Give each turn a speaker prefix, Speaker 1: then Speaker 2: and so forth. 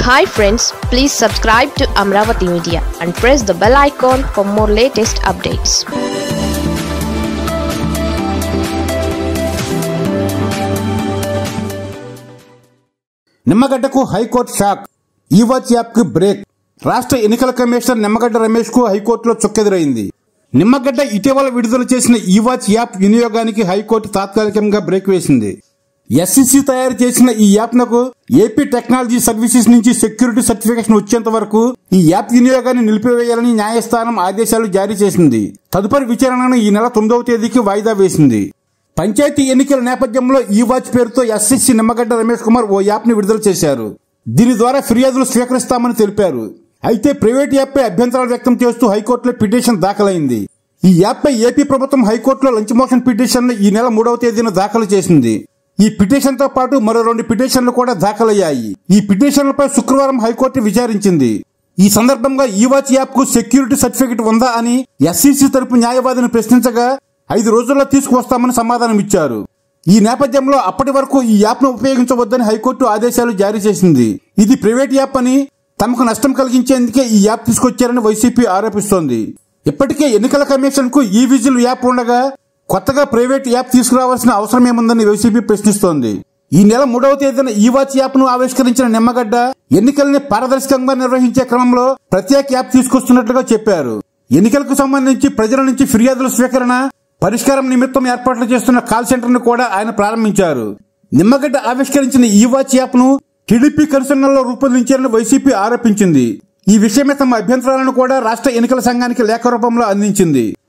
Speaker 1: hi friends please subscribe to Amaravati media and press the bell icon for more latest updates
Speaker 2: నిమ్మగడ్డకు high court shock E watch app కు break రాష్ట్ర ఎన్నికల commissioner Nimmagadda Ramesh కు హైకోర్టులో చుక్కెదురైంది నిమ్మగడ్డ ఇటీవల విడుదల చేసిన ఈ వాచ్ యాప్ వినియోగానికి హైకోర్టు తాత్కాలికంగా బ్రేక్ వేసింది ఎస్సీసీ తయారు చేసిన ఈ యాప్ నకు ఏపీ టెక్నాలజీ సర్వీసెస్ నుంచి సెక్యూరిటీ సర్టిఫికేషన్ వచ్చేంత వరకు ఈ యాప్ వినియోగాన్ని నిలిపివేయాలని న్యాయస్థానం ఆదేశాలు జారీ చేసింది తదుపరి విచారణను ఈ నెల తొమ్మిదవ తేదీకి వాయిదా వేసింది పంచాయతీ ఎన్నికల నేపథ్యంలో ఈ వాచ్ పేరుతో ఎస్ఎస్సీ నిమ్మగడ్డ రమేష్ కుమార్ ఓ యాప్ ని విడుదల చేశారు దీని ద్వారా ఫిర్యాదులు స్వీకరిస్తామని తెలిపారు అయితే ప్రైవేట్ యాప్ పై అభ్యంతరాలు వ్యక్తం చేస్తూ హైకోర్టులో పిటిషన్ దాఖలైంది ఈ యాప్ పై ఏపీ ప్రభుత్వం హైకోర్టులో లంచ్ మోషన్ పిటిషన్ ఈ నెల మూడవ తేదీన దాఖలు చేసింది ఈ పిటిషన్ తో పాటు మరో రెండు పిటిషన్లు కూడా దాఖలయ్యాయి ఈ పిటిషన్లపై శుక్రవారం హైకోర్టు విచారించింది ఈ సందర్భంగా ఈ వాచ్ యాప్ కు సెక్యూరిటీ సర్టిఫికెట్ ఉందా అని ఎస్సీసీ తరపు న్యాయవాదిని ప్రశ్నించగా ఐదు రోజుల్లో తీసుకువస్తామని సమాధానం ఇచ్చారు ఈ నేపథ్యంలో అప్పటి వరకు ఈ యాప్ ను ఉపయోగించవద్దని హైకోర్టు ఆదేశాలు జారీ చేసింది ఇది ప్రైవేట్ యాప్ అని తమకు నష్టం కలిగించేందుకే ఈ యాప్ తీసుకొచ్చారని వైసీపీ ఆరోపిస్తోంది ఇప్పటికే ఎన్నికల కమిషన్ కు ఈ విజిల్ యాప్ ఉండగా కొత్తగా ప్రైవేట్ యాప్ తీసుకురావాల్సిన అవసరం ఏముందని వైసీపీ ప్రశ్నిస్తోంది ఈ నెల మూడవ తేదీన ఈ వాచ్ యాప్ ను ఆవిష్కరించిన నిమ్మగడ్డ ఎన్నికల్ని పారదర్శకంగా నిర్వహించే క్రమంలో ప్రత్యేక యాప్ తీసుకొస్తున్నట్లుగా చెప్పారు ఎన్నికలకు సంబంధించి ప్రజల నుంచి ఫిర్యాదుల స్వీకరణ పరిష్కారం నిమిత్తం ఏర్పాట్లు చేస్తున్న కాల్ సెంటర్ ను కూడా ఆయన ప్రారంభించారు నిమ్మగడ్డ ఆవిష్కరించిన ఈ వాచ్ యాప్ ను టీడీపీ కన్సర్నల్లో రూపొందించారని వైసీపీ ఆరోపించింది ఈ విషయమే తమ అభ్యంతరాలను కూడా రాష్ట్ర ఎన్నికల సంఘానికి లేఖ రూపంలో అందించింది